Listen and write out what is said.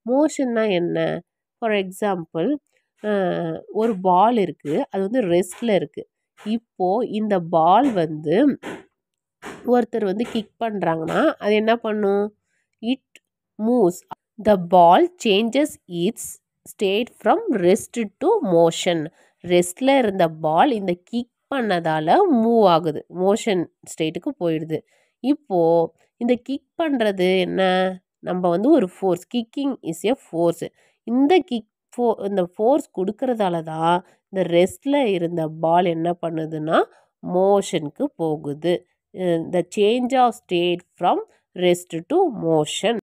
மோஷன்னா என்ன for example ஒரு பால் இருக்குது அது வந்து ரெஸ்ட்டில் இருக்குது இப்போது இந்த பால் வந்து ஒருத்தர் வந்து கிக் பண்ணுறாங்கன்னா அது என்ன பண்ணும் it moves the ball changes its state from rest to motion ரெஸ்ட்டில் இருந்த பால் இந்த கிக் பண்ணதால் மூவ் ஆகுது மோஷன் ஸ்டேட்டுக்கு போயிடுது இப்போது இந்த கிக் பண்ணுறது என்ன நம்ம வந்து ஒரு force kicking is a force இந்த கிக் ஃபோ இந்த ஃபோர்ஸ் கொடுக்கறதால தான் இந்த ரெஸ்ட்டில் இருந்த பால் என்ன பண்ணுதுன்னா மோஷனுக்கு போகுது the change of state from rest to motion